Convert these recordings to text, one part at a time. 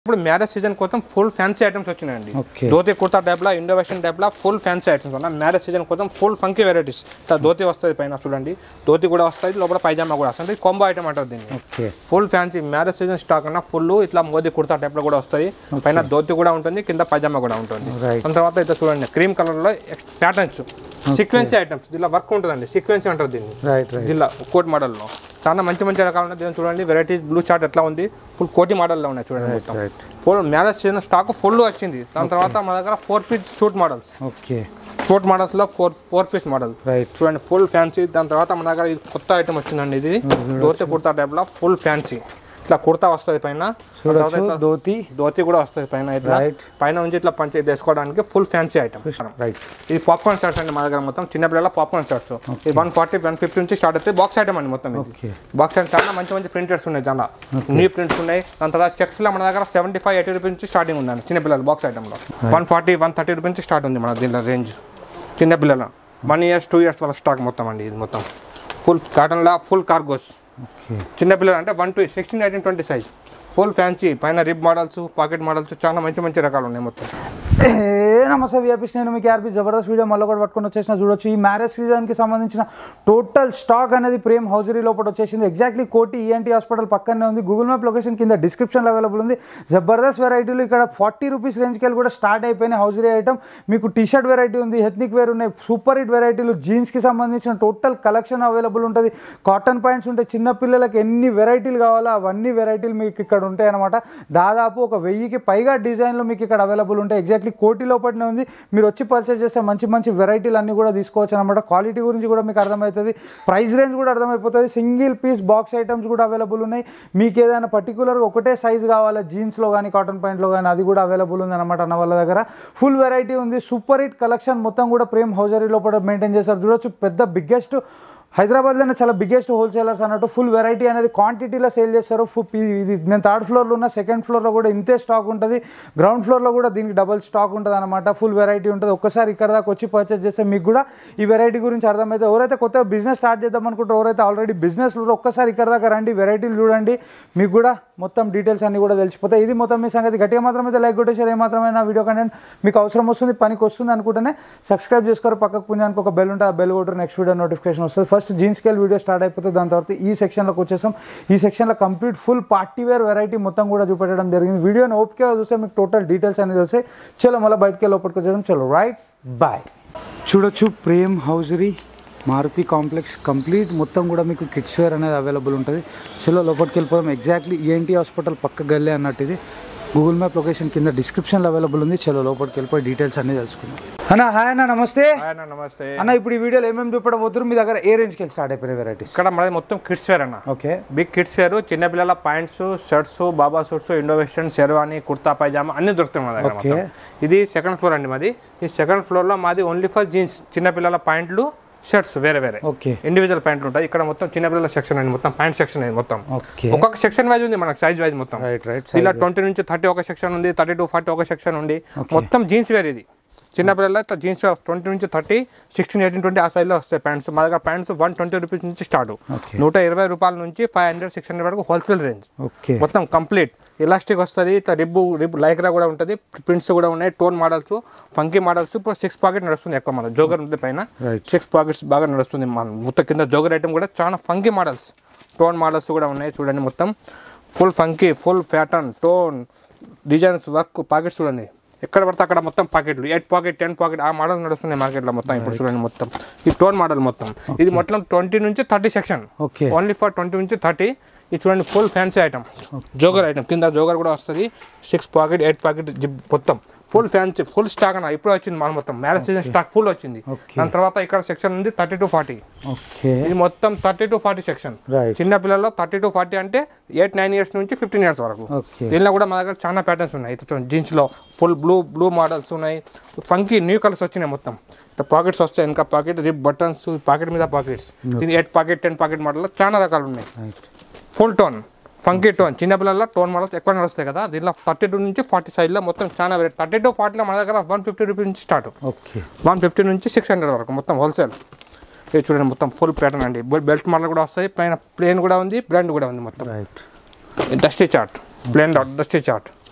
ఇప్పుడు marriage season కోసం full fancy items వచ్చినాయండి Okay. ధోతి కుర్తా టైప్లో ఇండో వెస్టర్న్ టైప్లో ఫుల్ ఫ్యాన్సీ ఐటమ్స్ ఉన్నాయి మ్యారేజ్ సీజన్ కోసం ఫుల్ ఫంకీ వెరైటీస్ ధోతి వస్తుంది పైన చూడండి ధోతి కూడా వస్తుంది లోపల పైజామా కూడా వస్తుంది కాంబో ఐటమ్ అంటారు దీన్ని okay full fancy marriage season stock అన్న ఫుల్ ఇట్లా మోదీ కుర్తా టైప్ లో కూడా వస్తాయి పైన ధోతి కూడా ఉంటుంది కింద పైజామా కూడా ఉంటుంది Right. దాని తర్వాత అయితే చూడండి క్రీమ్ కలర్ లో ప్యాటర్న్స్ సీక్వెన్సీ ఐటమ్స్ దీనిలో వర్క్ ఉంటుందండి సీక్వెన్సీ అంటారు దీన్ని రైట్ రైట్ జిల్లా కోట్ మోడల్లో చాలా మంచి మంచి రకాలు ఉన్నాయి దీన్ని చూడండి వెరైటీస్ బ్లూ షార్ట్ ఎట్లా ఉంది ఫుల్ కోటి మోడల్లో ఉన్నాయి చూడండి మొత్తం right full marriage season stock full వచ్చింది దాని తర్వాత మన దగ్గర four piece suit models okay suit మోడల్స్లో four four piece model right చూడండి ఫుల్ ఫ్యాన్సీ దాని తర్వాత మన దగ్గర ఇది కొత్త ఐటమ్ వచ్చిందండి ఇది ధోతి కుర్తా టైప్లో ఫుల్ ఫ్యాన్సీ ఇట్లా కుర్తా వస్తుంది పైన దాని తర్వాత చూడొచ్చు ఇట్లా ధోతి ధోతి కూడా వస్తుంది పైన ఇట్లా Right. పైన నుంచి ఇట్లా పంచ వేసుకోవడానికి ఫుల్ ఫ్యాన్సీ ఐటమ్ రైట్ ఇది పాప్కార్న్ షర్ట్స్ అండి మా దగ్గర మొత్తం చిన్న పిల్లల పాప్కార్న్ షర్ట్స్ ఇది వన్ ఫార్టీ వన్ ఫిఫ్టీ నుంచి స్టార్ట్ అవుతుంది బాక్స్ ఐటమ్ అండి మొత్తం ఇది ఓకే బాక్స్ ఐటమ్ చాలా మంచి మంచి ప్రింటర్స్ ఉన్నాయి చాలా న్యూ ప్రింట్స్ ఉన్నాయి దాని తర్వాత చెక్స్ లో మన దగ్గర సెవెంటీ ఫైవ్ ఎయిటీ రూపీస్ నుంచి స్టార్టింగ్ ఉందండి చిన్న పిల్లల బాక్స్ ఐటమ్లో one forty one thirty rupees నుంచి స్టార్ట్ ఉంది మన దీనిలో రేంజ్ చిన్న పిల్లల వన్ ఇయర్స్ టూ ఇయర్స్ వాళ్ళ స్టాక్ మొత్తం అండి ఇది మొత్తం ఫుల్ కాటన్లో ఫుల్ కార్గోస్ ఓకే చిన్న పిల్లలు అంటే one two sixteen eighteen twenty size full fancy పైన రిబ్ మోడల్స్ పాకెట్ మోడల్స్ చాలా మంచి మంచి రకాలు ఉన్నాయి మొత్తం ఏ నమస్తే వ్యాపిస్ నేను మీకు ఆర్పి జబర్దస్త్ వీడియో మళ్ళీ కూడా పట్టుకొని వచ్చేసిన చూడొచ్చు ఈ మ్యారేజ్ సీజన్కి సంబంధించిన టోటల్ స్టాక్ అనేది ప్రేమ్ హౌజరీ లోపల వచ్చేసింది ఎగ్జాక్ట్లీ కోటి ఈఎన్టీ హాస్పిటల్ పక్కనే ఉంది గూగుల్ మ్యాప్ లొకేషన్ కింద డిస్క్రిప్షన్లో అవైలబుల్ ఉంది జబర్దస్త్ వెరైటీలు ఇక్కడ ఫార్టీ రూపీస్ రేంజ్కి వెళ్ళి కూడా స్టార్ట్ అయిపోయినాయి హౌజరీ ఐటమ్ మీకు టీ షర్ట్ వెరైటీ ఉంది హెత్నిక్ వేర్ ఉన్నాయి సూపర్ హిట్ వెరైటీలు జీన్స్కి సంబంధించిన టోటల్ కలెక్షన్ అవైలబుల్ ఉంటుంది కాటన్ ప్యాంట్స్ ఉంటాయి చిన్న పిల్లలకి ఎన్ని వెరైటీలు కావాలో అవన్నీ వెరైటీలు మీకు ఇక్కడ ఉంటాయి అనమాట దాదాపు ఒక వెయ్యికి పైగా డిజైన్లు మీకు ఇక్కడ అవైలబుల్ ఉంటాయి ఎగ్జాక్ట్లీ కోటి లోపలనే ఉంది మీరు వచ్చి పర్చేస్ చేస్తే మంచి మంచి వెరైటీలు అన్నీ కూడా తీసుకోవచ్చు అనమాట క్వాలిటీ గురించి కూడా మీకు అర్థమవుతుంది ప్రైస్ రేంజ్ కూడా అర్థమైపోతుంది సింగిల్ పీస్ బాక్స్ ఐటమ్స్ కూడా అవైలబుల్ ఉన్నాయి మీకు ఏదైనా పర్టికులర్గా ఒకటే సైజ్ కావాలా జీన్స్లో కానీ కాటన్ ప్యాంట్లో కానీ అది కూడా అవైలబుల్ ఉంది అనమాట అన్న వాళ్ళ దగ్గర ఫుల్ వెరైటీ ఉంది సూపర్ హిట్ కలెక్షన్ మొత్తం కూడా ప్రేమ్ హౌజరీ లోపల మెయింటైన్ చేస్తారు చూడొచ్చు పెద్ద బిగ్గెస్ట్ హైదరాబాద్లోనే చాలా బిగ్గెస్ట్ హోల్సేలర్స్ అన్నట్టు ఫుల్ వెరైటీ అనేది క్వాంటిటీలో సేల్ చేస్తారు ఫుల్ ఇది నేను థర్డ్ ఫ్లోర్లో ఉన్న సెకండ్ ఫ్లోర్లో కూడా ఇంతే స్టాక్ ఉంటుంది గ్రౌండ్ ఫ్లోర్లో కూడా దీనికి డబుల్ స్టాక్ ఉంటుంది అనమాట ఫుల్ వెరైటీ ఉంటుంది ఒక్కసారి ఇక్కడ దాకా వచ్చి పర్చేస్ చేస్తే మీకు కూడా ఈ వెరైటీ గురించి అర్థమైతే ఎవరైతే కొత్తగా బిజినెస్ స్టార్ట్ చేద్దాం అనుకుంటారో ఎవరైతే ఆల్రెడీ బిజినెస్ ఒక్కసారి ఇక్కడ దాకా రండి వెరైటీలు చూడండి మీకు కూడా మొత్తం డీటెయిల్స్ అన్ని కూడా తెలిసిపోతాయి ఇది మొత్తం మీ సంగతి గట్టిగా మాత్రం అయితే లైక్ కొట్టేసారు ఏమాత్రమైనా వీడియో కంటెంట్ మీకు అవసరం వస్తుంది పనికి వస్తుంది అనుకుంటేనే సబ్స్క్రైబ్ చేసుకోరు పక్కకు పుణ్యానికి ఒక బెల్ ఉంటుంది ఆ బెల్ కొట్టరు నెక్స్ట్ వీడియో నోటిఫికేషన్ వస్తుంది first jeans scale video start అయిపోతుంది దాని తర్వాత ఈ సెక్షన్లోకి వచ్చేసాం ఈ సెక్షన్లో complete full party wear variety మొత్తం కూడా చూపెట్టడం జరిగింది వీడియోని ఓపిక చూస్తే మీకు టోటల్ డీటెయిల్స్ అనేది తెలిసి చలో మళ్ళీ బయటకి వెళ్ళి లోపలికి వచ్చేసాం చలో రైట్ బాయ్ చూడొచ్చు Prem hosiery Maruti complex complete మొత్తం కూడా మీకు కిడ్స్ వేర్ అనేది అవైలబుల్ ఉంటుంది చలో లోపలికి వెళ్ళిపోదాం ఎగ్జాక్ట్లీ ఈఎన్టీ హాస్పిటల్ పక్క గల్లే అన్నట్టు ఇది గూగుల్ మ్యాప్ లొకేషన్ కింద డిస్క్రిప్షన్లో అవైలబుల్ ఉంది చలో లోపలికి వెళ్ళిపోయి డీటెయిల్స్ అన్ని తెలుసుకుందాం అన్న హాయ్ అన్న నమస్తే హాయ్ అన్న నమస్తే అన్న ఇప్పుడు ఈ వీడియోలో ఏమేమి చూపడం పోతున్నారు మీ దగ్గర ఏ రేంజ్కి వెళ్ళి స్టార్ట్ అయిపోయిన వెరైటీస్ ఇక్కడ మనది మొత్తం కిడ్స్ వేర్ అన్న ఓకే బిగ్ కిడ్స్ వేర్ చిన్నపిల్లల ప్యాంట్స్ షర్ట్స్ బాబా suits Indo western sherwani kurta pyjama అన్ని దొరుకుతాయి మన దగ్గర Okay. మొత్తం. ఇది సెకండ్ ఫ్లోర్ అండి మాది ఈ సెకండ్ ఫ్లోర్ లో మాది ఓన్లీ ఫర్ జీన్స్ చిన్నపిల్లల ప్యాంట్లు షర్ట్స్ వేరే వేరే ఓకే ఇండివిజువల్ ప్యాంట్లు ఉంటాయి ఇక్కడ మొత్తం చిన్నపిల్లల సెక్షన్ అండి మొత్తం ప్యాంట్ సెక్షన్ అండి మొత్తం ఓకే ఒక్కొక్క సెక్షన్ వైజ్ ఉంది మనకు సైజ్ వైజ్ మొత్తం రైట్ రైట్ ఇలా ట్వంటీ నుంచి థర్టీ ఒక సెక్షన్ ఉంది థర్టీ టు ఫార్టీ ఒక సెక్షన్ ఉంది మొత్తం జీన్స్ వేర్ ఇది చిన్నపిల్లల జీన్స్ ట్వంటీ నుంచి థర్టీ సిక్స్టీన్ ఎయిటీన్ ట్వంటీ ఆ సైజ్లో వస్తాయి ప్యాంట్స్ మా దగ్గర ప్యాంట్స్ వన్ ట్వంటీ రూపీస్ నుంచి స్టార్ట్ Okay. నూట ఇరవై రూపాయల నుంచి ఫైవ్ హండ్రెడ్ సిక్స్ హండ్రెడ్ వరకు హోల్సేల్ రేంజ్ ఓకే మొత్తం కంప్లీట్ ఎలాస్టిక్ వస్తుంది ఇట్లా రిబ్బు రిబ్ లైక్రా కూడా ఉంటుంది ప్రింట్స్ కూడా ఉన్నాయి టోన్ మోడల్స్ ఫంకీ మోడల్స్ ఇప్పుడు సిక్స్ పాకెట్ నడుస్తుంది ఎక్కువ మన జోగర్ ఉంది పైన Right. సిక్స్ పాకెట్స్ బాగా నడుస్తుంది మన మొత్తం కింద జోగర్ ఐటమ్ కూడా చాలా ఫంకీ మోడల్స్ టోన్ మోడల్స్ కూడా ఉన్నాయి చూడండి మొత్తం full funky full pattern tone designs work pockets చూడండి ఎక్కడ పడితే అక్కడ మొత్తం పాకెట్లు ఎయిట్ పాకెట్ టెన్ పాకెట్ ఆ మోడల్ నడుస్తున్నాయి మార్కెట్లో మొత్తం ఇప్పుడు చూడండి మొత్తం ఈ టోన్ మోడల్ మొత్తం ఇది మొత్తం ట్వంటీ నుంచి thirty section okay only for twenty నుంచి థర్టీ ఇది చూడండి full fancy item jogger item కింద జోగర్ కూడా వస్తుంది six pocket eight pocket zip మొత్తం ఫుల్ ఫ్యాన్సీ ఫుల్ స్టాక్ అన్న ఇప్పుడు వచ్చింది మన మొత్తం మ్యారేజ్ సీజన్ స్టాక్ ఫుల్ వచ్చింది Okay. దాని తర్వాత ఇక్కడ సెక్షన్ ఉంది థర్టీ టు ఫార్టీ ఓకే ఇది మొత్తం thirty to forty section right చిన్న పిల్లల్లో థర్టీ టు ఫార్టీ అంటే ఎయిట్ నైన్ ఇయర్స్ నుంచి ఫిఫ్టీన్ ఇయర్స్ వరకు ఓకే దీనిలో కూడా మా దగ్గర చాలా ప్యాటర్న్స్ ఉన్నాయి ఇది జీన్స్లో ఫుల్ బ్లూ బ్లూ మోడల్స్ ఉన్నాయి ఫంకీ న్యూ కలర్స్ వచ్చినాయి మొత్తం పాకెట్స్ వస్తాయి ఇంకా పాకెట్ రిప్ బటన్స్ పాకెట్ మీద పాకెట్స్ దీని ఎయిట్ పాకెట్ టెన్ పాకెట్ మోడల్లో చాలా రకాలు ఉన్నాయి right full tone funky tone చిన్నపిల్లల టోన్ మోడల్స్ ఎక్కువ నడుస్తాయి కదా దీనిలో థర్టీ టూ నుంచి ఫార్టీ సైజ్లో మొత్తం చాలా వెరైటీ థర్టీ టూ ఫార్టీలో మన దగ్గర వన్ ఫిఫ్టీ రూపీస్ నుంచి స్టార్ట్ ఓకే వన్ ఫిఫ్టీ నుంచి సిక్స్ హండ్రెడ్ వరకు మొత్తం హోల్సేల్ ఇది చూడండి మొత్తం ఫుల్ ప్యాటర్న్ అండి బెల్ట్ మోడల్ కూడా వస్తాయి పైన ప్లేన్ కూడా ఉంది బ్రాండ్ కూడా ఉంది మొత్తం right dusty chart plain dusty chart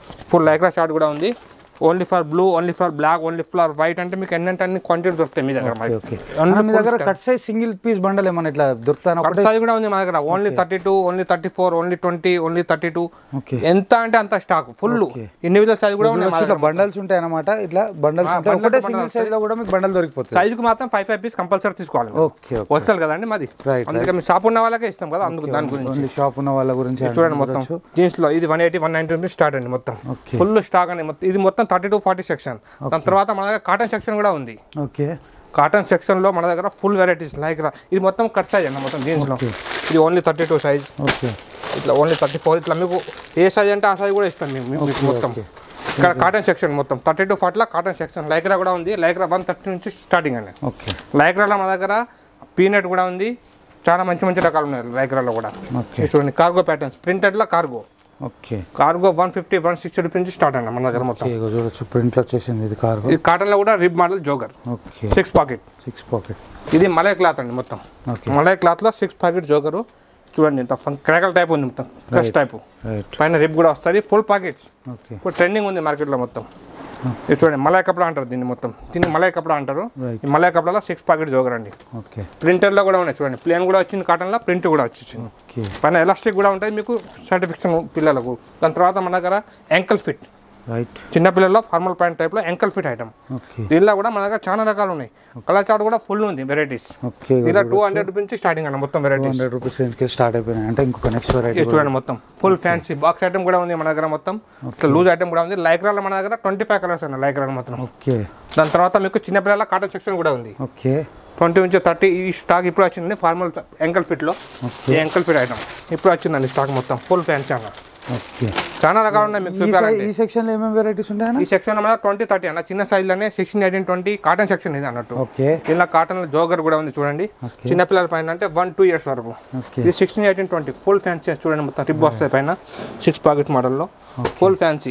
full lycra short కూడా ఉంది only for blue only for black only for white అంటే మీకు ఎన్నంటే అన్ని క్వాంటిటీ దొరుకుతాయి మీ దగ్గర మరి. ఓకే Only మీ full దగ్గర stock. Cut size single piece bundle ఏమన్నా ఇట్లా దొరుకుతాను కట్ సైజ్ కూడా ఉంది మా దగ్గర only thirty two only thirty four only twenty only thirty two okay ఎంత అంటే అంత స్టాక్ ఫుల్ ఇండివిజువల్ సైజ్ కూడా ఉన్నాయి మా ఇట్లా దగ్గర బండల్స్ ఉంటాయి అన్నమాట ఇట్లా బండల్స్ ఉంటాయి bundles ఒకటే bundles సింగిల్ సైజ్ లో కూడా మీకు బండల్ దొరికిపోతుంది సైజుకి మాత్రం ఫైవ్ ఫైవ్ పీస్ కంపల్సరీ తీసుకోవాలి ఓకే ఓకే హోల్సేల్ కదండి మాది Right, అందుకే మీ షాప్ ఉన్న వాళ్ళకే ఇస్తాం కదా అందుకు దాని గురించి ఓన్లీ షాప్ ఉన్న వాళ్ళ గురించి చూడండి మొత్తం జీన్స్ లో ఇది one eighty one ninety rupees start అండి మొత్తం ఓకే ఫుల్ స్టాక్ అండి మొత్తం ఇది మొత్తం థర్టీ టు ఫార్టీ సెక్షన్ దాని తర్వాత మన దగ్గర కాటన్ సెక్షన్ కూడా ఉంది ఓకే కాటన్ సెక్షన్ లో మన దగ్గర ఫుల్ వెరైటీస్ లైక్ ఇది మొత్తం కట్ సైజ్ అండి మొత్తం జీన్స్ లో ఇది only thirty two size okay ఇట్లా ఓన్లీ థర్టీ ఫోర్ ఇట్లా మీకు ఏ సైజ్ అంటే ఆ సైజ్ కూడా ఇస్తాం మేము మీకు మీకు మొత్తం ఇక్కడ కాటన్ సెక్షన్ మొత్తం థర్టీ టు ఫార్టీలో కాటన్ సెక్షన్ లైక్రా కూడా ఉంది లైక్రా వన్ థర్టీ నుంచి స్టార్టింగ్ అండి ఓకే లైక్రాలో మన దగ్గర పీనట్ కూడా ఉంది చాలా మంచి మంచి రకాలు ఉన్నాయి లైక్రాలో కూడా ఓకే ఇది చూడండి కార్గో ప్యాటర్న్స్ ప్రింటెడ్లో cargo okay cargo one fifty one sixty rupees నుంచి స్టార్ట్ అండి మన దగ్గర మొత్తం ఇగో చూడొచ్చు ప్రింట్ వచ్చేసింది ఇది కార్గో ఇది కాటన్లో కూడా rib model jogger okay six pocket six pocket ఇది మలై క్లాత్ అండి మొత్తం ఓకే మలై క్లాత్లో సిక్స్ ప్యాకెట్ జోగరు చూడండి ఇంత క్రాకల్ టైప్ ఉంది మొత్తం క్రష్ టైప్ రైట్ పైన రిబ్ కూడా వస్తుంది ఫుల్ ప్యాకెట్స్ ఓకే ఇప్పుడు ట్రెండింగ్ ఉంది మార్కెట్లో మొత్తం ఇది చూడండి మలై కపడా అంటారు దీన్ని మొత్తం దీన్ని మలై కపడా అంటారు Right. ఈ మలై కపడాలో సిక్స్ ప్యాకెట్ జోగర్ అండి ఓకే ప్రింటర్లో కూడా ఉన్నాయి చూడండి ప్లేన్ కూడా వచ్చింది కాటన్లో ప్రింట్ కూడా వచ్చింది ఓకే పైన ఎలాస్టిక్ కూడా ఉంటుంది మీకు సర్టిఫికేషన్ పిల్లలకు దాని తర్వాత మన దగ్గర యాంకల్ ఫిట్ రైట్ చిన్నపిల్లల్లో ఫార్మల్ ప్యాంట్ టైప్లో యాంకల్ ఫిట్ ఐటమ్ ఓకే దీనిలో కూడా మన దగ్గర చాలా రకాలు ఉన్నాయి కలర్ చార్ట్ కూడా ఫుల్ ఉంది వెరైటీస్ ఓకే దీనిలో టూ హండ్రెడ్ రూపీస్ నుంచి స్టార్టింగ్ అన్న మొత్తం వెరైటీస్ హండ్రెడ్ రూపీస్ రేంజ్కి స్టార్ట్ అయిపోయినాయి అంటే ఇంకొక నెక్స్ట్ వెరైటీ ఇది చూడండి మొత్తం ఫుల్ ఫ్యాన్సీ బాక్స్ ఐటమ్ కూడా ఉంది మన దగ్గర మొత్తం ఇట్లా లూజ్ ఐటమ్ కూడా ఉంది లైక్రాలో మన దగ్గర ట్వంటీ ఫైవ్ కలర్స్ ఉన్నాయి లైక్రాలో మొత్తం ఓకే దాని తర్వాత మీకు చిన్నపిల్లల కాటన్ సెక్షన్ కూడా ఉంది ఓకే ట్వంటీ నుంచి థర్టీ ఈ స్టాక్ ఇప్పుడు వచ్చింది ఫార్మల్ యాంకల్ ఫిట్లో ఈ యాంకల్ ఫిట్ ఐటమ్ ఇప్పుడు వచ్చిందండి స్టాక్ మొత్తం ఫుల్ ఫ్యాన్సీ అన్న ఓకే చాలా రకాలు ఉన్నాయి మీకు ఈ సై- చూపించాలంటే ఈ సెక్షన్లో ఏమేమి వెరైటీస్ ఉంటాయన్నా ఈ సెక్షన్ మన ట్వంటీ థర్టీ అన్న చిన్న సైజ్లోనే sixteen eighteen twenty cotton section ఇది అన్నట్టు ఓకే ఇలా కాటన్ జోగర్ కూడా ఉంది చూడండి Okay. చిన్నపిల్లల పైన అంటే వన్ టూ ఇయర్స్ వరకు ఓకే ఇది sixteen eighteen twenty full fancy చూడండి మొత్తం రిబ్ వస్తాయి పైన సిక్స్ పాకెట్ మోడల్లో full fancy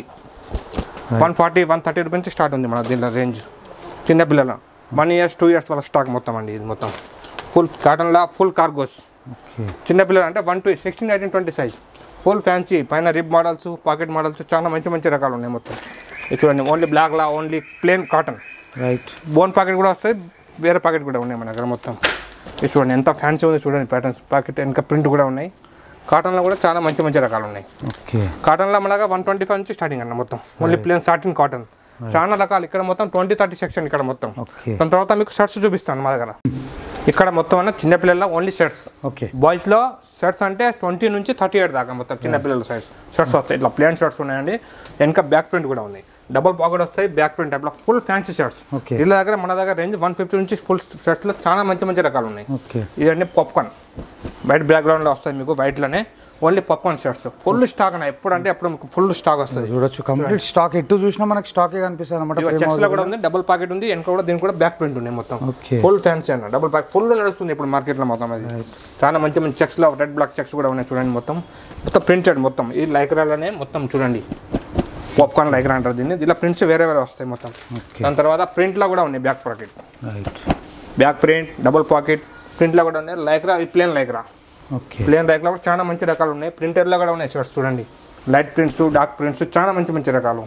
one forty one thirty rupees నుంచి స్టార్ట్ ఉంది మన దీనిలో రేంజ్ చిన్నపిల్లల వన్ ఇయర్స్ టూ ఇయర్స్ వాళ్ళ స్టాక్ మొత్తం అండి ఇది మొత్తం ఫుల్ కాటన్లో ఫుల్ కార్గోస్ ఓకే చిన్నపిల్లలు అంటే one two sixteen eighteen twenty size full fancy పైన రిబ్ మోడల్స్ పాకెట్ మోడల్స్ చాలా మంచి మంచి రకాలు ఉన్నాయి మొత్తం ఇది చూడండి ఓన్లీ బ్లాక్లా only plain cotton right bone packet కూడా వస్తాయి వేరే ప్యాకెట్ కూడా ఉన్నాయి మన దగ్గర మొత్తం ఇది చూడండి ఎంత ఫ్యాన్సీ ఉంది చూడండి ప్యాటర్న్స్ ప్యాకెట్ వెనక ప్రింట్ కూడా ఉన్నాయి కాటన్లో కూడా చాలా మంచి మంచి రకాలు ఉన్నాయి ఓకే కాటన్లో మనగా వన్ ట్వంటీ ఫైవ్ నుంచి స్టార్టింగ్ అన్న మొత్తం ఓన్లీ ప్లేన్ సాటిన్ కాటన్ చాలా రకాలు ఇక్కడ మొత్తం ట్వంటీ థర్టీ సెక్షన్ ఇక్కడ మొత్తం ఓకే దాని తర్వాత మీకు షర్ట్స్ చూపిస్తాను మా దగ్గర ఇక్కడ మొత్తం అన్న చిన్నపిల్లల ఓన్లీ షర్ట్స్ ఓకే బాయ్స్లో షర్ట్స్ అంటే ట్వంటీ నుంచి థర్టీ ఎయిట్ దాకా మొత్తం చిన్నపిల్లల సైజ్ షర్ట్స్ వస్తాయి ఇట్లా ప్లేన్ షర్ట్స్ ఉన్నాయండి వెనక బ్యాక్ ప్రింట్ కూడా ఉంది డబుల్ పాకెట్ వస్తాయి బ్యాక్ ప్రింట్ టైప్లో ఫుల్ ఫ్యాన్సీ షర్ట్స్ ఓకే వీళ్ళ దగ్గర మన దగ్గర రేంజ్ వన్ ఫిఫ్టీ నుంచి ఫుల్ షర్ట్స్లో చాలా మంచి మంచి రకాలు ఉన్నాయి ఓకే ఇవన్నీ పాప్కార్న్ వైట్ బ్యాక్గ్రౌండ్లో వస్తాయి మీకు వైట్లోనే only popcorn shirts full stock అన్న ఎప్పుడు అంటే అప్పుడు మీకు ఫుల్ స్టాక్ వస్తుంది చూడొచ్చు కంప్లీట్ స్టాక్ ఎటు చూసినా మనకి స్టాకే కనిపిస్తుంది అనమాట చెక్స్ లో కూడా ఉంది డబుల్ పాకెట్ ఉంది వెనక కూడా దీనికి కూడా బ్యాక్ ప్రింట్ ఉంది మొత్తం ఓకే ఫుల్ ఫ్యాన్సీ అన్న డబుల్ ప్యాక్ ఫుల్ నడుస్తుంది ఇప్పుడు మార్కెట్లో మొత్తం అది చాలా మంచి మంచి చెక్స్ లో రెడ్ బ్లాక్ చెక్స్ కూడా ఉన్నాయి చూడండి మొత్తం మొత్తం ప్రింటెడ్ మొత్తం ఈ లైక్రాలోనే మొత్తం చూడండి పాప్కార్న్ లైక్రా అంటారు దీన్ని ఇలా ప్రింట్స్ వేరే వేరే వస్తాయి మొత్తం ఓకే దాని తర్వాత ప్రింట్లో కూడా ఉన్నాయి back pocket right back print double pocket ప్రింట్లో కూడా ఉన్నాయి లైక్రా ఈ plain lycra okay plain lycra కూడా చాలా మంచి రకాలు ఉన్నాయి ప్రింటర్లో కూడా ఉన్నాయి షర్ట్స్ చూడండి లైట్ ప్రింట్స్ డార్క్ ప్రింట్స్ చాలా మంచి మంచి రకాలు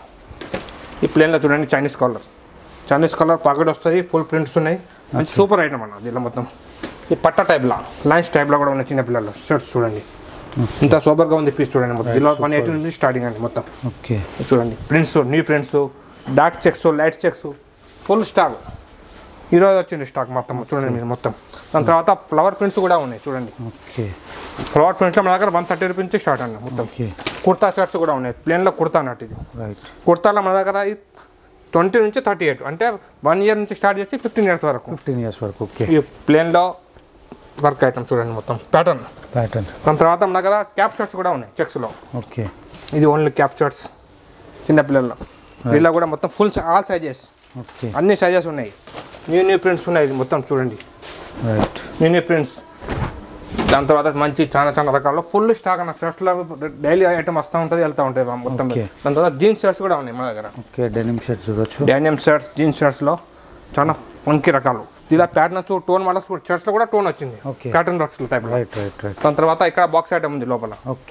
ఈ ప్లేన్లో చూడండి Chinese colour Chinese colour pocket వస్తుంది ఫుల్ ప్రింట్స్ ఉన్నాయి మంచి సూపర్ ఐటమ్ అన్న దీనిలో మొత్తం ఈ పట్ట టైప్లో లైన్స్ టైప్లో కూడా ఉన్నాయి చిన్న పిల్లలు షర్ట్స్ చూడండి ఇంత సూపర్గా ఉంది పీస్ చూడండి మొత్తం దీనిలో వన్ ఎయిటీ నుంచి స్టార్టింగ్ అండి మొత్తం ఓకే ఇది చూడండి prints new prints dark checks light checks full stock ఈరోజు వచ్చింది స్టాక్ మొత్తం చూడండి మీరు మొత్తం దాని తర్వాత ఫ్లవర్ ప్రింట్స్ కూడా ఉన్నాయి చూడండి ఓకే ఫ్లవర్ ప్రింట్లో మన దగ్గర వన్ థర్టీ రూపీస్ నుంచి స్టార్ట్ అండి మొత్తం ఓకే కుర్తా షర్ట్స్ కూడా ఉన్నాయి ప్లేన్లో కుర్తా అన్నట్టు ఇది రైట్ కుర్తాలో మన దగ్గర ట్వంటీ నుంచి థర్టీ ఎయిట్ అంటే వన్ ఇయర్ నుంచి స్టార్ట్ చేసి ఫిఫ్టీన్ ఇయర్స్ వరకు ఫిఫ్టీన్ ఇయర్స్ వరకు ఓకే ఈ ప్లేన్లో వర్క్ ఐటమ్ చూడండి మొత్తం ప్యాటర్న్ ప్యాటర్న్ దాని తర్వాత మన దగ్గర క్యాప్ షర్ట్స్ కూడా ఉన్నాయి చెక్స్లో ఓకే ఇది ఓన్లీ క్యాప్ షర్ట్స్ చిన్నపిల్లల్లో వీళ్ళలో కూడా మొత్తం ఫుల్ ఆల్ సైజెస్ ఓకే అన్ని సైజెస్ ఉన్నాయి న్యూ న్యూ ప్రింట్స్ ఉన్నాయి ఇది మొత్తం చూడండి రైట్ న్యూ న్యూ ప్రింట్స్ దాని తర్వాత మంచి చాలా చాలా రకాల ఫుల్ స్టాక్ అన్న షర్ట్స్లో డైలీ ఐటమ్ వస్తూ ఉంటుంది వెళ్తూ ఉంటుంది మొత్తం Okay. దాని తర్వాత జీన్స్ షర్ట్స్ కూడా ఉన్నాయి మన దగ్గర ఓకే డెనిమ్ షర్ట్ చూడొచ్చు డానియం షర్ట్స్ జీన్స్ షర్ట్స్లో చాలా ఫంకీ రకాలు ఇలా ప్యాటర్న్స్ టోన్ మోడల్స్ షర్ట్స్లో కూడా టోన్ వచ్చింది Okay. Pattern box type right right right దాని తర్వాత ఇక్కడ బాక్స్ ఐటమ్ ఉంది లోపల ఓకే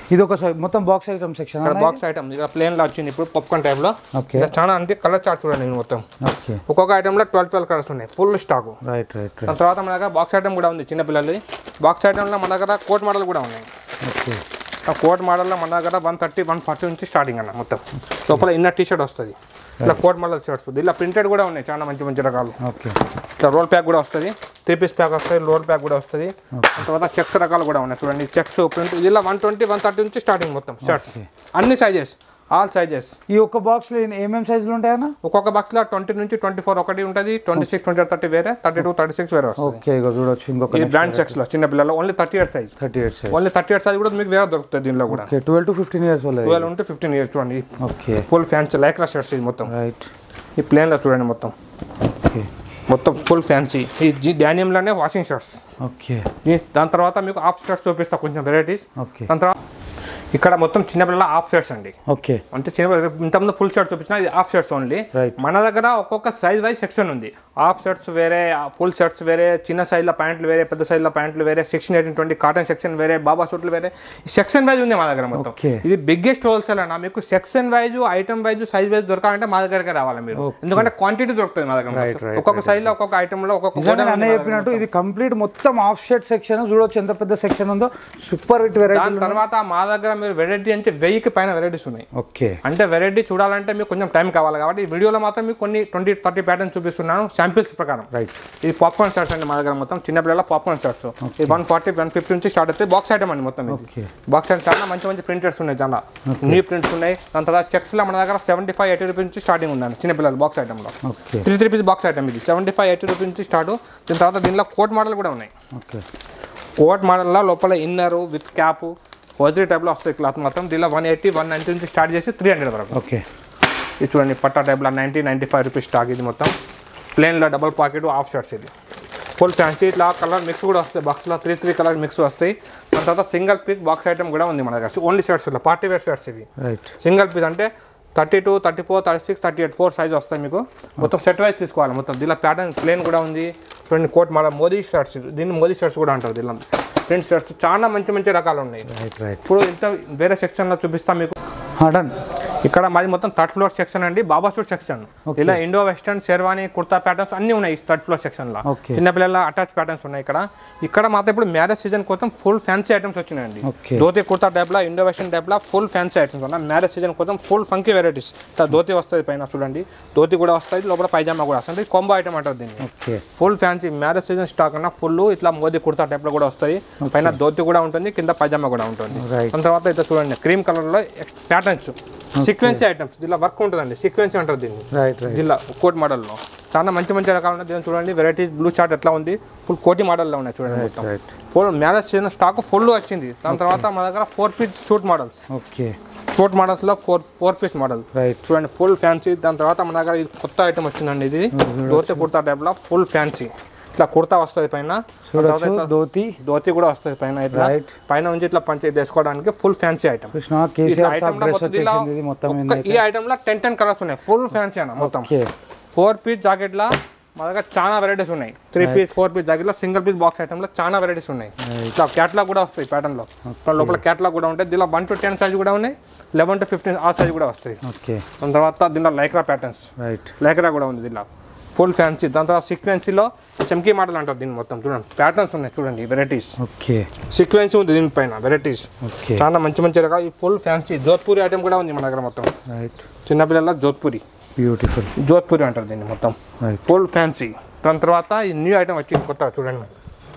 ఇది ఒక సై- మొత్తం బాక్స్ ఐటమ్ సెక్షన్ ఇక్కడ బాక్స్ ఐటమ్ ఇక్కడ ప్లేన్ లో వచ్చింది ఇప్పుడు పాప్కార్న్ టైప్ లో ఓకే ఇలా చాలా అంటే కలర్ చార్ట్ చూడండి ఇది మొత్తం ఓకే ఒక్కొక్క ఐటమ్ లో ట్వెల్వ్ ట్వెల్వ్ కలర్స్ ఉన్నాయి full stock right right right దాని తర్వాత మన దగ్గర బాక్స్ ఐటమ్ కూడా ఉంది చిన్నపిల్లలది బాక్స్ ఐటమ్లో మన దగ్గర కోట్ మోడల్ కూడా ఉన్నాయి ఓకే ఆ కోట్ మోడల్లో మన దగ్గర వన్ థర్టీ వన్ ఫార్టీ నుంచి స్టార్టింగ్ అన్న మొత్తం లోపల ఇన్నర్ టీ షర్ట్ వస్తుంది ఇట్లా కోట్ మోడల్ షర్ట్స్ ఇలా ప్రింటెడ్ కూడా ఉన్నాయి చాలా మంచి మంచి రకాలు ఓకే ఇట్లా రోల్ ప్యాక్ కూడా వస్తుంది త్రీ పీస్ ప్యాక్ వస్తుంది రోల్ ప్యాక్ కూడా వస్తుంది తర్వాత చెక్స్ రకాలు కూడా ఉన్నాయి చూడండి చెక్స్ ప్రింట్ ఇలా వన్ ట్వంటీ వన్ థర్టీ నుంచి స్టార్టింగ్ మొత్తం షర్ట్స్ అన్ని సైజెస్ ఆల్ సైజెస్ ఈ ఒక్క బాక్స్లో ఏమేమి సైజులు ఉంటాయన్నా ఒక్కొక్క బాక్స్లో ట్వంటీ నుంచి ట్వంటీ ఫోర్ ఒకటి ఉంటుంది ట్వంటీ సిక్స్ ట్వంటీ థర్టీ వేరే థర్టీ టూ థర్టీ సిక్స్ వేరే వస్తుంది ఓకే ఇక చూడొచ్చు ఇంకొక ఈ బ్రాండ్ చెక్స్లో చిన్న పిల్లలు only thirty years size thirty eight size only thirty years size కూడా మీకు వేరే దొరుకుతుంది దీనిలో కూడా okay twelve to fifteen years వాళ్ళది ట్వెల్వ్ ఉంటే ఫిఫ్టీన్ ఇయర్స్ చూడండి okay full fancy lycra shirts ఇది మొత్తం రైట్ ఈ ప్లేన్లో చూడండి మొత్తం ఓకే మొత్తం ఫుల్ ఫ్యాన్సీ ఈ జీ డానియంలోనే వాషింగ్ షర్ట్స్ ఓకే ఈ దాని తర్వాత మీకు హాఫ్ షర్ట్స్ చూపిస్తా కొంచెం వెరైటీస్ ఓకే దాని తర్వాత ఇక్కడ మొత్తం చిన్నపిల్లల హాఫ్ షర్ట్స్ అండి ఓకే అంటే చిన్న ఇంతకుముందు ఫుల్ షర్ట్స్ చూపించిన ఇది హాఫ్ షర్ట్స్ ఓన్లీ Right. మన దగ్గర ఒక్కొక్క సైజ్ వైజ్ సెక్షన్ ఉంది హాఫ్ షర్ట్స్ వేరే ఫుల్ షర్ట్స్ వేరే చిన్న సైజ్ల ప్యాంట్లు వేరే పెద్ద సైజ్ల ప్యాంట్లు వేరే section eighteen twenty cotton section వేరే బాబా సూట్లు వేరే సెక్షన్ వైజ్ ఉంది మా దగ్గర మొత్తం Okay. ఇది బిగ్గెస్ట్ హోల్సేల్ అన్న మీకు section wise item wise size wise దొరకాలంటే మా దగ్గరకే రావాలి మీరు ఎందుకంటే క్వాంటిటీ దొరుకుతుంది మా దగ్గర Right, right, ఒక్కొక్క సైజ్ లో ఒక్కొక్క ఐటమ్ లో ఒక్కొక్క నిజంగా godown అన్నయ్య ఉంది మా చెప్పినట్టు ఇది కంప్లీట్ మొత్తం ఆఫ్ షర్ట్ సెక్షన్ చూడొచ్చు ఎంత పెద్ద సెక్షన్ ఉందో సూపర్ హిట్ వెరైటీ దాని తర్వాత మా దగ్గర మీరు వెరైటీ అంటే వెయ్యికి పైన వెరైటీస్ ఉన్నాయి ఓకే అంటే వెరైటీ చూడాలంటే మీకు కొంచెం టైం కావాలి కాబట్టి ఈ వీడియోలో మాత్రం మీకు కొన్ని ట్వంటీ థర్టీ ప్యాటర్న్ చూపిస్తున్నాను శాంపిల్స్ ప్రకారం రైట్ ఇది పాప్కార్న్ షర్ట్స్ అండి మా దగ్గర మొత్తం చిన్నపిల్లల పాప్కార్న్ షర్ట్స్ ఇది వన్ ఫార్టీ వన్ ఫిఫ్టీ నుంచి స్టార్ట్ అవుతాయి బాక్స్ ఐటమ్ అండి మొత్తం ఓకే బాక్స్ ఐటమ్ చాలా మంచి మంచి ప్రింటర్స్ ఉన్నాయి చాలా న్యూ ప్రింట్స్ ఉన్నాయి దాని తర్వాత చెక్స్లో మన దగ్గర సెవెంటీ ఫైవ్ ఎయిటీ రూపీస్ నుంచి స్టార్టింగ్ ఉందండి చిన్నపిల్లల బాక్స్ ఐటమ్లో okay three three piece box item ఇది సెవెంటీ ఫైవ్ ఎయిటీ రూపీస్ నుంచి స్టార్ట్ దీని తర్వాత దీనిలో కోట్ మోడల్ కూడా ఉన్నాయి ఓకే కోట్ మోడల్లో లోపల ఇన్నర్ విత్ క్యాప్ వజ్రీ టైప్లో వస్తాయి క్లాత్ మొత్తం దీనిలో వన్ ఎయిటీ వన్ నైంటీ నుంచి స్టార్ట్ చేసి త్రీ హండ్రెడ్ వరకు ఓకే ఇది చూడండి పట్టా టైప్లో ninety ninety five rupees stock ఇది మొత్తం ప్లేన్లో డబల్ పాకెట్ హాఫ్ షర్ట్స్ ఇది ఫుల్ ఫ్యాన్సీ ఇట్లా కలర్ మిక్స్ కూడా వస్తాయి బాక్స్లో త్రీ త్రీ కలర్ మిక్స్ వస్తాయి దాని తర్వాత సింగిల్ పీస్ బాక్స్ ఐటమ్ కూడా ఉంది మన దగ్గర ఓన్లీ షర్ట్స్ ఇలా పార్టీ వేర్ షర్ట్స్ ఇవి రైట్ సింగిల్ పీస్ అంటే thirty two thirty four thirty six thirty eight four size వస్తాయి మీకు మొత్తం సెట్ వైజ్ తీసుకోవాలి మొత్తం దీనిలో ప్యాటర్న్ ప్లేన్ కూడా ఉంది చూడండి కోట్ మళ్ళీ మోదీ షర్ట్స్ దీన్ని మోదీ షర్ట్స్ కూడా అంటారు దీనిలో ప్రింట్ షర్ట్స్ చాలా మంచి మంచి రకాలు ఉన్నాయి రైట్ రైట్ ఇప్పుడు ఇంత వేరే సెక్షన్లో చూపిస్తాం మీకు డన్ ఇక్కడ మాది మొత్తం థర్డ్ ఫ్లోర్ సెక్షన్ అండి బాబా సూట్ సెక్షన్ Okay. ఇలా Indo western sherwani kurta patterns అన్ని ఉన్నాయి థర్డ్ ఫ్లోర్ సెక్షన్ లో Okay. చిన్నపిల్లల అటాచ్ ప్యాటర్న్స్ ఉన్నాయి ఇక్కడ ఇక్కడ మాత్రం ఇప్పుడు మ్యారేజ్ సీజన్ కోసం ఫుల్ ఫ్యాన్సీ ఐటమ్స్ వచ్చినాయండి Okay. ధోతి కుర్తా టైప్ లో ఇండో వెస్టర్న్ టైప్ లో ఫుల్ ఫ్యాన్సీ ఐటమ్స్ ఉన్నాయి మ్యారేజ్ సీజన్ కోసం ఫుల్ ఫంకీ వెరైటీస్ ధోతి వస్తుంది పైన చూడండి ధోతి కూడా వస్తుంది లోపల పైజామా కూడా వస్తుంది కొంబో ఐటమ్ అంటారు దీన్ని okay full fancy marriage season stock అన్న ఫుల్ ఇట్లా మోదీ కుర్తా టైప్ లో కూడా వస్తాయి పైన ధోతి కూడా ఉంటుంది కింద పైజామా కూడా ఉంటుంది Right. దాని తర్వాత అయితే చూడండి క్రీమ్ కలర్ లో ప్యాటర్న్స్ సీక్వెన్సీ ఐటమ్స్ దీనిలో వర్క్ ఉంటుందండి సీక్వెన్సీ అంటారు దీన్ని రైట్ రైట్ దీనిలో కోట్ మోడల్లో చాలా మంచి మంచి రకాలు ఉన్నాయి దీన్ని చూడండి వెరైటీస్ బ్లూ చార్ట్ ఎట్లా ఉంది ఫుల్ కోటి మోడల్లో ఉన్నాయి చూడండి మొత్తం right full marriage season stock full వచ్చింది దాని తర్వాత మన దగ్గర four piece suit models okay suit మోడల్స్లో four four piece model right చూడండి ఫుల్ ఫ్యాన్సీ దాని తర్వాత మన దగ్గర ఇది కొత్త ఐటమ్ వచ్చిందండి ఇది ధోతి కుర్తా టైప్లో ఫుల్ ఫ్యాన్సీ ఇట్లా కుర్తా వస్తుంది పైన దాని తర్వాత చూడొచ్చు ఇట్లా ధోతి ధోతి కూడా వస్తుంది పైన ఇట్లా Right. పైన నుంచి ఇట్లా పంచి వేసుకోవడానికి full fancy item Krishna KCR sir dress వచ్చేసింది ఇది మొత్తం ఈ ఐటమ్ లో టెన్ టెన్ కలర్స్ ఉన్నాయి ఫుల్ ఫ్యాన్సీ అన్న మొత్తం ఓకే ఫోర్ పీస్ జాకెట్ లా మా దగ్గర చాలా వెరైటీస్ ఉన్నాయి three piece four piece jacket లో సింగిల్ పీస్ బాక్స్ ఐటమ్ లో చాలా వెరైటీస్ ఉన్నాయి ఇట్లా క్యాట్లాగ్ కూడా వస్తాయి ప్యాటర్న్ లో దాని లోపల క్యాట్లాగ్ కూడా ఉంటాయి దీనిలో వన్ టు టెన్ సైజ్ కూడా ఉన్నాయి లెవెన్ టు ఫిఫ్టీన్ ఆ సైజ్ కూడా వస్తాయి ఓకే దాని తర్వాత దీనిలో లైక్రా ప్యాటర్న్స్ రైట్ లైక్రా కూడా ఉంది దీనిలో ఫుల్ ఫ్యాన్సీ దాని తర్వాత సీక్వెన్సీలో చమ్కీ మోడల్ అంటారు దీన్ని మొత్తం చూడండి ప్యాటర్న్స్ ఉన్నాయి చూడండి వెరైటీస్ ఓకే సీక్వెన్సీ ఉంది దీనిపైన వెరైటీస్ ఓకే చాలా మంచి మంచి రకాలు ఈ ఫుల్ ఫ్యాన్సీ జోధ్పూరి ఐటమ్ కూడా ఉంది మన దగ్గర మొత్తం రైట్ చిన్నపిల్లల జోధ్పూరి బ్యూటిఫుల్ జోధ్పూరి అంటారు దీన్ని మొత్తం రైట్ ఫుల్ ఫ్యాన్సీ దాని తర్వాత ఈ న్యూ ఐటమ్ వచ్చింది కొత్త చూడండి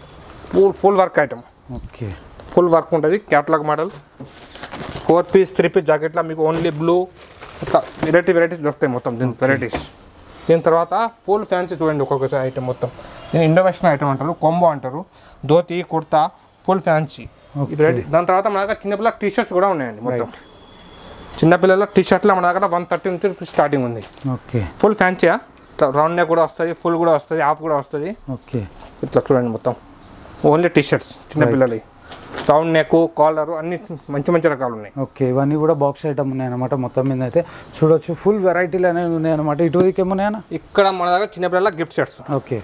full full work item okay full work ఉంటుంది catalogue model four piece three piece జాకెట్లో మీకు ఓన్లీ బ్లూ ఇట్లా వెరైటీ వెరైటీస్ దొరుకుతాయి మొత్తం దీని వెరైటీస్ దీని తర్వాత ఫుల్ ఫ్యాన్సీ చూడండి ఒక్కొక్క ఐటమ్ మొత్తం దీని ఇండో వెస్టర్న్ ఐటమ్ అంటారు కొంబో అంటారు ధోతి కుర్తా ఫుల్ ఫ్యాన్సీ ఈ వెరైటీ దాని తర్వాత మన దగ్గర చిన్నపిల్లల టీ షర్ట్స్ కూడా ఉన్నాయండి మొత్తం చిన్నపిల్లల టీ షర్ట్లో మన దగ్గర వన్ థర్టీ నుంచి స్టార్టింగ్ ఉంది ఓకే ఫుల్ ఫ్యాన్సీయా రౌండ్ నెక్ కూడా వస్తుంది ఫుల్ కూడా వస్తుంది హాఫ్ కూడా వస్తుంది ఓకే ఇట్లా చూడండి మొత్తం ఓన్లీ టీ షర్ట్స్ చిన్నపిల్లలవి రౌండ్ నెక్ కాలర్ అన్ని మంచి మంచి రకాలు ఉన్నాయి ఓకే ఇవన్నీ కూడా బాక్స్ ఐటమ్ ఉన్నాయన్నమాట మొత్తం మీద అయితే చూడొచ్చు ఫుల్ వెరైటీలు అనేవి ఉన్నాయన్నమాట ఇటు దిక్కు ఏమున్నాయన్న ఇక్కడ మన దగ్గర చిన్నపిల్లల gift shirts okay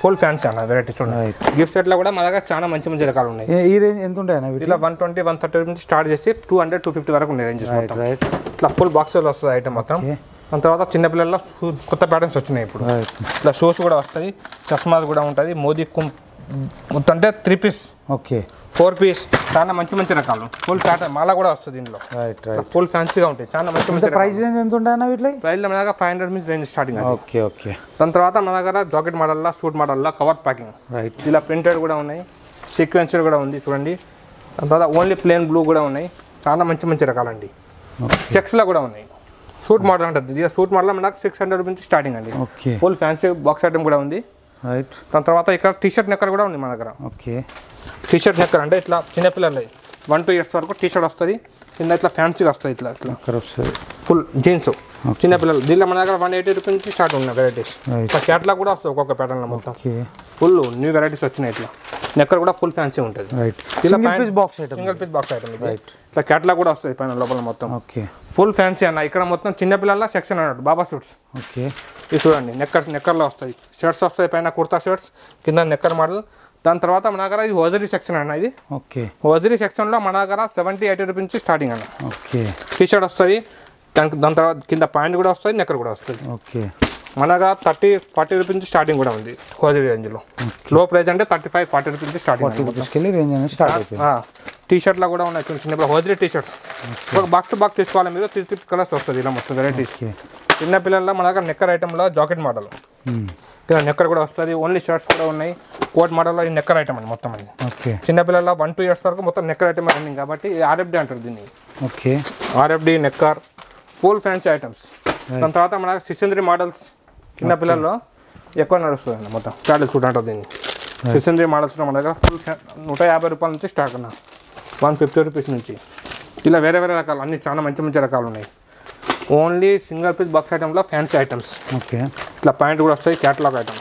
full fancy అన్న వెరైటీ చూడండి Right. గిఫ్ట్ సెట్లో కూడా మా దగ్గర చాలా మంచి మంచి రకాలు ఉన్నాయి ఏ- ఈ రేంజ్ ఎంత ఉంటాయన్న వీటి ఇలా వన్ ట్వంటీ వన్ థర్టీ నుంచి స్టార్ట్ చేసి టూ హండ్రెడ్ టూ ఫిఫ్టీ వరకు ఉన్నాయి రేంజెస్ రైట్ మొత్తం రైట్ ఇట్లా ఫుల్ బాక్స్ వస్తుంది ఐటమ్ మొత్తం Okay. దాని తర్వాత చిన్నపిల్లల్లో షూ- కొత్త ప్యాటర్న్స్ వచ్చినాయి ఇప్పుడు రైట్ ఇట్లా షూస్ కూడా వస్తాయి చస్మాస్ కూడా ఉంటుంది మోదీ కుం మొత్తం అంటే three piece okay four piece చాలా మంచి మంచి రకాలు ఫుల్ ప్యాటర్న్ మాల కూడా వస్తుంది దీనిలో రైట్ రైట్ ఫుల్ ఫ్యాన్సీగా ఉంటాయి చాలా మంచి మంచి ప్రైస్ రేంజ్ ఎంత ఉంటాయన్న వీటిలో ప్రైస్లో మన దగ్గర ఫైవ్ హండ్రెడ్ నుంచి రేంజ్ స్టార్టింగ్ అది ఓకే ఓకే దాని తర్వాత మన దగ్గర జాకెట్ మోడల్లో సూట్ మోడల్లో కవర్ ప్యాకింగ్ రైట్ ఇలా ప్రింటెడ్ కూడా ఉన్నాయి సీక్వెన్సర్ కూడా ఉంది చూడండి దాని తర్వాత ఓన్లీ ప్లేన్ బ్లూ కూడా ఉన్నాయి చాలా మంచి మంచి రకాలండి చెక్స్లో కూడా ఉన్నాయి సూట్ మోడల్ ఉంటుంది ఇది సూట్ మోడల్ మనకు సిక్స్ హండ్రెడ్ నుంచి స్టార్టింగ్ అండి okay full fancy box item కూడా ఉంది రైట్ దాని తర్వాత ఇక్కడ టీ షర్ట్ నెక్కర్ కూడా ఉంది మన దగ్గర ఓకే టీ షర్ట్ నెక్కర్ అంటే ఇట్లా చిన్నపిల్లలు వన్ టూ ఇయర్స్ వరకు టీ షర్ట్ వస్తుంది కింద ఇట్లా ఫ్యాన్సీగా వస్తుంది ఇట్లా ఇట్లా ఇక్కడ వస్తుంది ఫుల్ జీన్స్ చిన్నపిల్లలు దీనిలో మన దగ్గర వన్ ఎయిటీ రూపీస్ నుంచి స్టార్ట్ ఉన్నాయి వెరైటీస్ Right. ఇట్లా క్యాట్లాగ్ కూడా వస్తుంది ఒక్కొక్క ప్యాటర్న్లో మొత్తం ఓకే ఫుల్ న్యూ వెరైటీస్ వచ్చినాయి ఇట్లా నెక్కర్ కూడా ఫుల్ ఫ్యాన్సీ ఉంటుంది రైట్ ఇలా single pant- piece box item single piece box item ఇది Right. ఇట్లా క్యాట్లాగ్ కూడా వస్తుంది పైన లోపల మొత్తం ఓకే ఫుల్ ఫ్యాన్సీ అన్న ఇక్కడ మొత్తం చిన్నపిల్లల సెక్షన్ అన్నట్టు బాబా సూట్స్ ఓకే ఇది చూడండి నెక్కర్ నెక్కర్లో వస్తాయి షర్ట్స్ వస్తాయి పైన కుర్తా షర్ట్స్ కింద నెక్కర్ మోడల్ దాని తర్వాత మన దగ్గర ఇది హోజరీ సెక్షన్ అన్న ఇది ఓకే హోజరీ సెక్షన్లో మన దగ్గర సెవెంటీ ఎయిటీ రూపీస్ నుంచి స్టార్టింగ్ అన్న ఓకే టీ షర్ట్ వస్తుంది దానికి దాని తర్వాత కింద ప్యాంట్ కూడా వస్తుంది నెక్కర్ కూడా వస్తుంది ఓకే మన దగ్గర థర్టీ ఫార్టీ రూపీస్ నుంచి స్టార్టింగ్ కూడా ఉంది హోజరీ రేంజ్లో లో ప్రైస్ అంటే థర్టీ ఫైవ్ ఫార్టీ రూపీస్ నుంచి స్టార్టింగ్ తీసుకెళ్ళి రేంజ్ అనేది స్టార్ట్ అయిపోయింది టీ షర్ట్లో కూడా ఉన్నాయి చిన్న చిన్న హోజరీ టీ షర్ట్స్ ఒక బాక్స్ టు బాక్స్ తీసుకోవాలి మీరు త్రీ త్రీ కలర్స్ వస్తుంది ఇలా మొత్తం వెరైటీస్ ఓకే చిన్న పిల్లల మన దగ్గర నెక్కర్ ఐటెంలో జాకెట్ మోడల్ ఇక్కడ నెక్కర్ కూడా వస్తుంది ఓన్లీ షర్ట్స్ కూడా ఉన్నాయి కోట్ మోడల్లో ఈ నెక్కర్ ఐటమ్ అండి మొత్తం అది ఓకే చిన్నపిల్లల వన్ టూ ఇయర్స్ వరకు మొత్తం నెక్కర్ ఐటమ్ రన్నింగ్ కాబట్టి ఇది ఆర్ఎఫ్డి అంటారు దీన్ని okay RFD knicker full fancy items దాని తర్వాత మన సిసింద్రి మోడల్స్ చిన్న పిల్లల్లో ఎక్కువ నడుస్తుంది మొత్తం ప్యాడల్ సూట్ అంటారు దీన్ని సిసింద్రి మోడల్స్లో మన దగ్గర ఫుల్ నూట యాభై రూపాయల నుంచి స్టార్ట్ అన్న వన్ ఫిఫ్టీ రూపీస్ నుంచి ఇలా వేరే వేరే రకాలు అన్ని చాలా మంచి మంచి రకాలు ఉన్నాయి ఓన్లీ సింగిల్ పీస్ బాక్స్ ఐటెంలో ఫ్యాన్సీ ఐటమ్స్ ఓకే ఇట్లా ప్యాంట్ కూడా వస్తాయి క్యాటలాగ్ ఐటమ్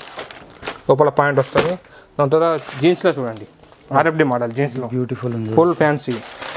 లోపల ప్యాంట్ వస్తుంది దాని తర్వాత జీన్స్లో చూడండి ఆర్ఎఫ్డి మోడల్ జీన్స్లో బ్యూటిఫుల్ ఉంది full fancy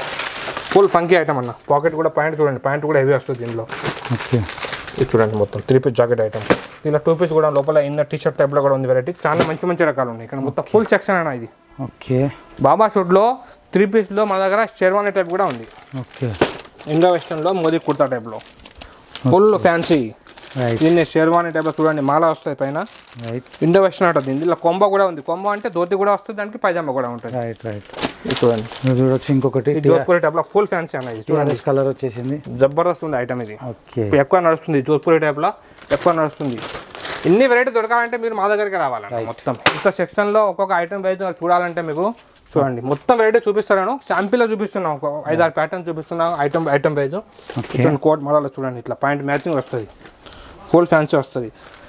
full funky item అన్న పాకెట్ కూడా ప్యాంట్ చూడండి ప్యాంట్ కూడా హెవీ వస్తుంది దీనిలో ఓకే ఇది చూడండి మొత్తం త్రీ పీస్ జాకెట్ ఐటమ్ ఇలా టూ పీస్ కూడా లోపల ఇన్నర్ టీ షర్ట్ టైప్లో కూడా ఉంది వెరైటీ చాలా మంచి మంచి రకాలు ఉన్నాయి ఇక్కడ మొత్తం ఫుల్ సెక్షన్ అన్న ఇది ఓకే బాబా షూట్లో త్రీ పీస్లో మన దగ్గర షెర్వానీ టైప్ కూడా ఉంది ఓకే ఇండో వెస్టర్న్లో మోదీ కుర్తా టైప్లో ఫుల్ ఫ్యాన్సీ రైట్ దీన్ని షెర్వానీ టైప్లో చూడండి మాల వస్తాయి పైన రైట్ ఇండో వెస్టర్న్ ఉంటుంది ఇందులో కొంబ కూడా ఉంది కొంబ అంటే ధోతి కూడా వస్తుంది దానికి పైజామా కూడా ఉంటుంది రైట్ రైట్ ఇది చూడండి మీరు చూడొచ్చు ఇంకొకటి ఇది జోధ్పూరి టైప్లో ఫుల్ ఫ్యాన్సీ అన్నది చూడండి టీఆర్ఎస్ కలర్ వచ్చేసింది జబర్దస్త్ ఉంది ఐటమ్ ఇది ఓకే ఇప్పుడు ఎక్కువ నడుస్తుంది జోధ్పూరి టైప్లో ఎక్కువ నడుస్తుంది ఇన్ని వెరైటీ దొరకాలంటే మీరు మా దగ్గరికి రావాలండి మొత్తం ఇంత సెక్షన్లో ఒక్కొక్క ఐటమ్ వైజ్ చూడాలంటే మీకు చూడండి మొత్తం వెరైటీ చూపిస్తాను శాంపిల్లో చూపిస్తున్నాం ఒక ఐదారు ప్యాటర్న్ చూపిస్తున్నాం ఐటమ్ ఐటమ్ వైజ్ ఓకే చూడండి కోట్ మోడల్ చూడండి ఇట్లా పాయింట్ మ్యాచింగ్ వస్తుంది ఫుల్ ఫ్యాన్సీ వస్తుంది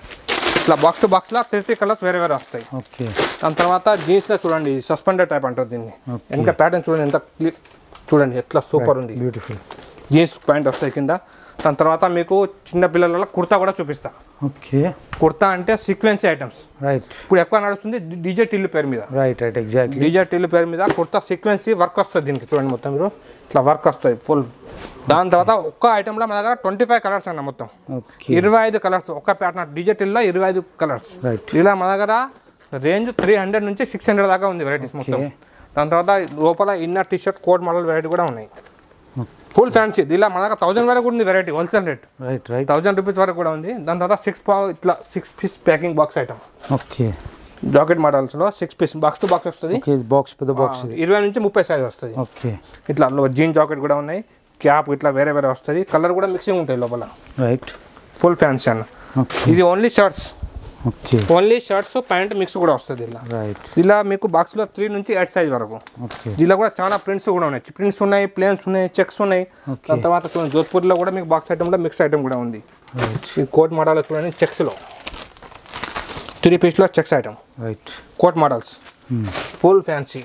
ఇట్లా బాక్స్ టు బాక్స్లో త్రీ త్రీ కలర్స్ వేరే వేరే వస్తాయి ఓకే దాని తర్వాత జీన్స్లో చూడండి సస్పెండెడ్ టైప్ అంటారు దీన్ని వెనక ప్యాటర్న్ చూడండి ఎంత clear- చూడండి ఎట్లా సూపర్ ఉంది బ్యూటిఫుల్ జీన్స్ ప్యాంట్ వస్తాయి కింద దాని తర్వాత మీకు చిన్న పిల్లల కుర్తా కూడా చూపిస్తా ఓకే కుర్తా అంటే సీక్వెన్సీ ఐటమ్స్ రైట్ ఇప్పుడు ఎక్కువ నడుస్తుంది డీజే టిల్లు పేరు మీద right right exactly DJ Tillu పేరు మీద కుర్తా సీక్వెన్సీ వర్క్ వస్తుంది దీనికి చూడండి మొత్తం మీరు ఇట్లా వర్క్ వస్తుంది ఫుల్ దాని తర్వాత ఒక్క ఐటెంలో మన దగ్గర ట్వంటీ ఫైవ్ కలర్స్ అన్న మొత్తం ఓకే ఇరవై ఐదు కలర్స్ ఒక్క ప్యాటర్న్ డిజిటల్లో ఇరవై ఐదు కలర్స్ రైట్ ఇలా మన దగ్గర రేంజ్ త్రీ హండ్రెడ్ నుంచి సిక్స్ హండ్రెడ్ దాకా ఉంది వెరైటీస్ మొత్తం దాని తర్వాత లోపల inner T shirt coat model variety కూడా ఉన్నాయి ఫుల్ ఫ్యాన్సీ ఇలా మన దగ్గర థౌసండ్ వరకు ఉంది variety wholesale rate right right thousand rupees వరకు కూడా ఉంది దాని తర్వాత సిక్స్ పా ఇట్లా six piece packing box item okay jacket మోడల్స్లో six piece box to box వస్తుంది ఓకే బాక్స్ పెద్ద బాక్స్ ఇది ఇరవై నుంచి ముప్పై సైజ్ వస్తుంది ఓకే ఇట్లా జీన్ జాకెట్ కూడా ఉన్నాయి క్యాప్ ఇట్లా వేరే వేరే వస్తుంది కలర్ కూడా మిక్సింగ్ ఉంటాయి లోపల రైట్ ఫుల్ ఫ్యాన్సీ అన్న ఓకే ఇది only shirts okay only shirts pant mix కూడా వస్తుంది ఇలా రైట్ ఇలా మీకు బాక్స్లో త్రీ నుంచి ఎయిట్ సైజ్ వరకు ఓకే దీనిలో కూడా చాలా ప్రింట్స్ కూడా ఉన్నాయి ప్రింట్స్ ఉన్నాయి ప్లేన్స్ ఉన్నాయి చెక్స్ ఉన్నాయి Okay. దాని తర్వాత చూడండి జోధ్పూర్లో కూడా మీకు బాక్స్ ఐటెంలో మిక్స్ ఐటమ్ కూడా ఉంది రైట్ ఈ కోట్ మోడల్ చూడండి చెక్స్లో త్రీ పీస్లో checks item right coat models full fancy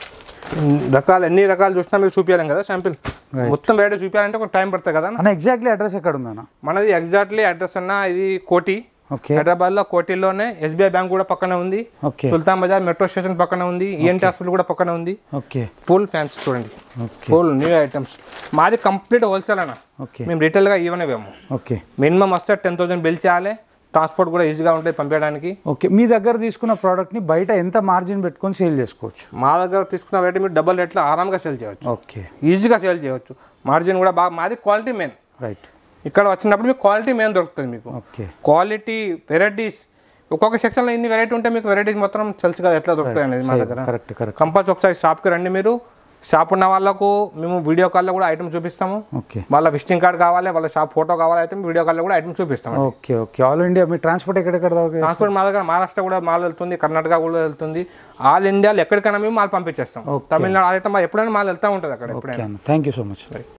రకాలు ఎన్ని రకాలు చూసినా మీరు చూపించాలి కదా శాంపిల్ Right. మొత్తం వెరైటీ చూపించాలంటే కొంచెం టైం పడుతుంది కదా అన్న ఎగ్జాక్ట్లీ అడ్రస్ ఎక్కడ ఉందన్న మనది ఎగ్జాక్ట్లీ అడ్రస్ అన్న ఇది కోటి ఓకే హైదరాబాద్లో కోటిలోనే ఎస్బీఐ బ్యాంక్ కూడా పక్కనే ఉంది okay Sultan Bazar metro station పక్కన ఉంది ఈఎన్టీ హాస్పిటల్ కూడా పక్కన ఉంది ఓకే ఫుల్ ఫ్యాన్స్ చూడండి ఓకే ఫుల్ న్యూ ఐటమ్స్ మాది కంప్లీట్ హోల్సేల్ అన్న ఓకే మేము రీటైల్గా ఇవ్వనివ్వము ఓకే మినిమం వస్తే టెన్ థౌసండ్ బిల్ చేయాలి ట్రాన్స్పోర్ట్ కూడా ఈజీగా ఉంటుంది పంపించడానికి ఓకే మీ దగ్గర తీసుకున్న ప్రోడక్ట్ని బయట ఎంత మార్జిన్ పెట్టుకొని సేల్ చేసుకోవచ్చు మా దగ్గర తీసుకున్న రేటు మీరు డబల్ రేట్లో ఆరామ్గా సేల్ చేయవచ్చు ఓకే ఈజీగా సేల్ చేయవచ్చు మార్జిన్ కూడా బాగా మాది క్వాలిటీ మెయిన్ రైట్ ఇక్కడ వచ్చినప్పుడు మీకు క్వాలిటీ మెయిన్ దొరుకుతుంది మీకు ఓకే క్వాలిటీ వెరైటీస్ ఒక్కొక్క సెక్షన్లో ఇన్ని వెరైటీ ఉంటే మీకు వెరైటీస్ మొత్తం తెలుసు కదా ఎట్లా దొరుకుతాయి అనేది మా దగ్గర కరెక్ట్ కరెక్ట్ కంపల్సరీ ఒకసారి షాప్కి రండి మీరు షాప్ ఉన్న వాళ్ళకు మేము వీడియో కాల్లో కూడా ఐటమ్ చూపిస్తాము ఓకే వాళ్ళ విజిటింగ్ కార్డ్ కావాలి వాళ్ళ షాప్ ఫోటో కావాలి అయితే వీడియో కాల్లో కూడా ఐటమ్ చూపిస్తాం ఓకే ఓకే ఆల్ ఇండియా మీ ట్రాన్స్పోర్ట్ ఎక్కడెక్కడ దాకా ట్రాన్స్పోర్ట్ మా దగ్గర మహారాష్ట్ర కూడా మాల్ వెళ్తుంది కర్ణాటక కూడా వెళ్తుంది ఆల్ ఇండియాలో ఎక్కడికైనా మేము మాల్ పంపించేస్తాం తమిళనాడు ఆల్ ఎప్పుడైనా మాల్ వెళ్తూ ఉంటుంది అక్కడ ఎప్పుడైనా ఓకే అన్న థ్యాంక్ యూ సో మచ్